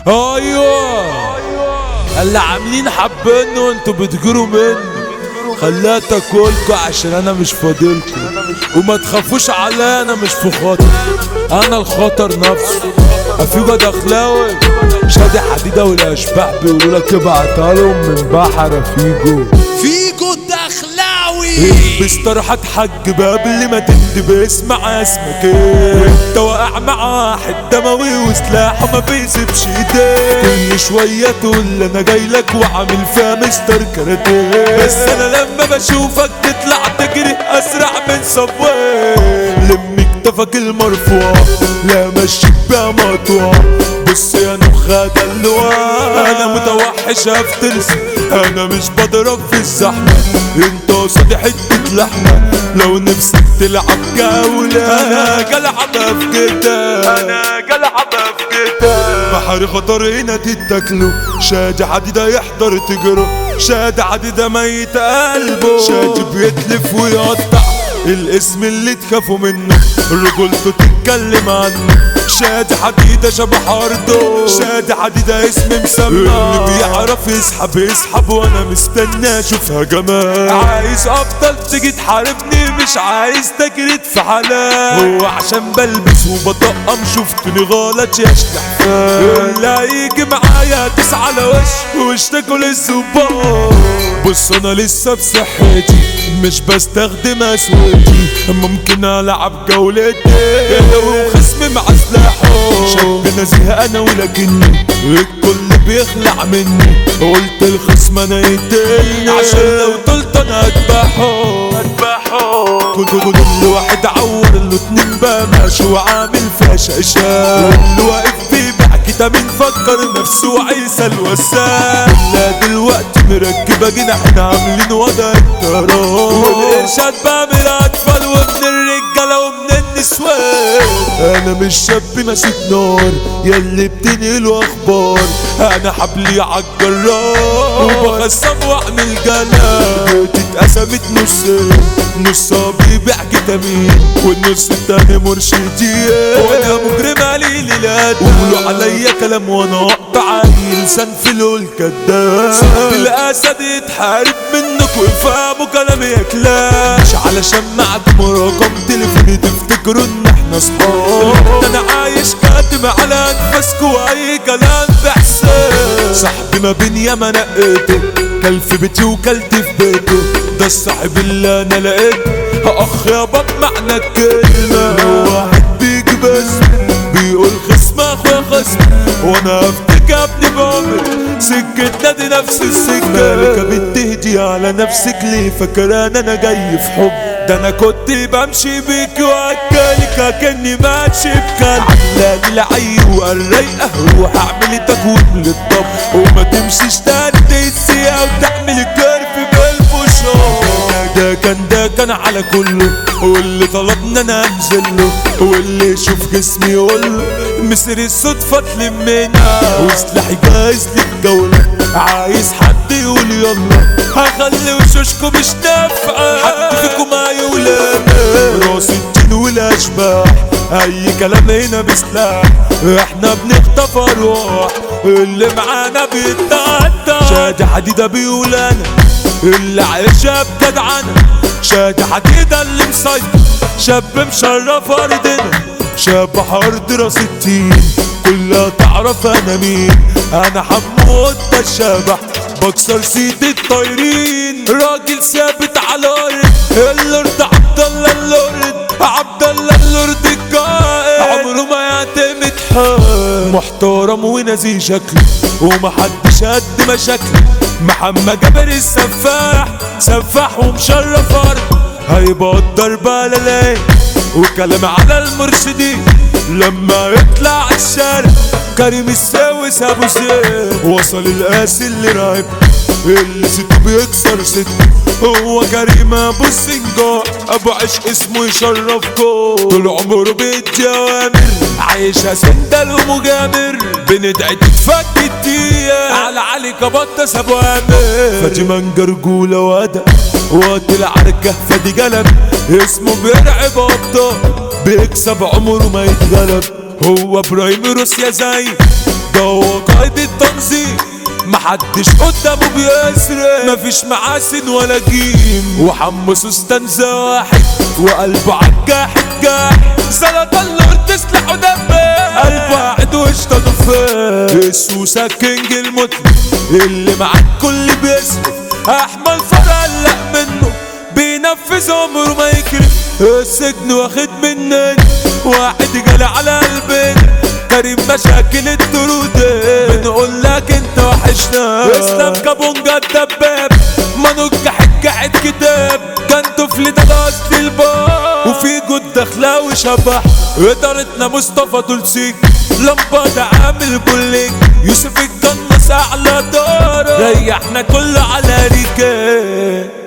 ايوه اللي عاملين حابينه وانتوا بتجروا منه خليها تاكلكوا عشان انا مش فاضلكوا وما تخافوش عليا انا مش في خطر انا الخطر نفسه افيجا دخلاوي شادي حديدة والاشباح بيقولوا لك ابعتها لهم من بحر فيجو فيجو الدخلاوي بسترحة حج قبل ما تندب اسمع اسمك ايه انت واقع مع واحد دموي وسلاحه ما بيسيبش ايديه كل شوية تقول انا جاي لك وعامل فيها مستر كاراتيه بس انا لما بشوفك تطلع تجري اسرع من صبوي لم كتفك المرفوع لا مشيك بيها مقطوع بص يا نخة دلوع انا متوحش افترس انا مش بضرب في الزحمة انت قصادي حتة لحمة لو نفسك تلعب جولة انا جلعبها في كده انا جلعبها في كده بحر خطر هنا تتاكلوا شاد حديدة يحضر تجروا شاد حديدة ميت قلبه شاد بيتلف ويقطع الاسم اللي تخافوا منه رجولته تتكلم عنه شاد حديدة شبه حارته شاد حديدة اسم مسمى اللي بيعرف يسحب يسحب وانا مستنى اشوفها جمال عايز افضل تيجي تحاربني مش عايز تجري في حالات هو عشان بلبس وبطقم شفتني غلط يا اشتحفال اللي هيجي معايا تس على وش وش تاكل الزبار بص انا لسه بصحتي مش بستخدم اسوتي ممكن العب جولتي لو خصمي مع سلاحه شاب نزيه انا ولكني الكل بيخلع مني قلت الخصم انا يقتلني عشان لو طلت انا اذبحه اذبحه كل كل واحد عور له اتنين بقى ماشي وعامل فيها شاشة واللي واقف بيبيع كتابين فكر نفسه وعيسى الوسام لا دلوقتي مركبة جناحين عاملين وضع الطيران والإرشاد بعمل أطفال ومن الرجالة ومن النسوان أنا مش شاب ماسك نار ياللي بتنقلوا أخبار أنا حبلي عالجرار وبخصم وأعمل جلال اتقسمت نصين نصها بيبيع كتامين والنص التاني مرشدين وانا مجرم علي ليلات قولوا عليا كلام وانا اقطع لسان في لول كداب صاحب الاسد يتحارب منك ويفهموا كلامي يا كلاب مش علشان معكم رقم تليفوني تفتكروا ان احنا صحاب ده انا عايش كاتم على انفاسكوا واي كلام بحساب صاحبي ما بين ياما نقيته كل في بيتي وكلت في بيته ده الصاحب اللي انا لقيته اخ يا باب معنى الكلمة لو واحد بيجي بس بيقول خصم اخويا خصم وانا افتك يا ابني بعمر سكتنا دي نفس السكة مالك بتهدي على نفسك ليه فاكران انا جاي في حب ده انا كنت بمشي بيك واكلك كاني ماشي بكلب عاملاني العي وقال رايقه روح اعمل تكوين للطب وما تمشيش تاني تنسيها وتعمل كرف بالفشار ده كان ده كان على كله واللي طلبنا انا انزل له واللي يشوف جسمي يقول له مصر الصدفة تلمنا وسلاحي جاهز للجولة عايز حد يقول يلا هخلي وشوشكم مش نافعة حد فيكم هيولد راس الدين والاشباح اي كلام هنا بسلاح احنا بنخطف ارواح اللي معانا بيتعدى شاد حديدة بيقول انا اللي عايشها بجدعنة شاد حديدة اللي مسيطر شاب مشرف ارضنا شاب حرد راس التين كلها تعرف انا مين انا حمود ده الشبح بكسر سيد الطايرين راجل ثابت على الارض اللورد عبد الله اللورد عبد الله اللورد القائد عمره ما يعتمد حال محترم ونزيه شكله ومحدش قد مشاكله محمد جابر السفاح سفاح ومشرف ارض هيبقى الضرب على ليه وكلام على المرشدين لما يطلع الشارع كريم الساوس ابو زيد وصل القاسي اللي رايب اللي سته بيكسر سته هو كريم ابو السنجار ابو عشق اسمه يشرفكم طول عمره بيدي اوامر عايشها سندل ومجامر بندعي تتفك الدقيقة على علي كبطس ابو امر فاطمة جرجولة وادى وقت العركة فادي قلم اسمه بيرعب ابطال بيكسب عمره ما يتغلب هو ابراهيم روسيا زي ده هو قائد التنظيم محدش قدامه بيسرق مفيش معاسن ولا جيم وحمو سوستانزا واحد وقلبه عالجاحد جاحد زلط النور تسلح ودبه قلبه قاعد وشطه فين السوسة كينج المطلق اللي معاك كل بيصرف احمد فرق قلق منه بينفذ عمره ما يكرف السجن واخد مننا واحد جالي على قلبنا كريم مشاكل الطرودة بنقول لك انت وحشنا اسلام كابونجا الدباب ما نجح قاعد كتاب كان طفل ده اصل الباب وفي جود دخلاوي شبح ادارتنا مصطفى دولسيك لمبة عامل بوليك يوسف الجنة اعلى دار ريحنا كله على ريكات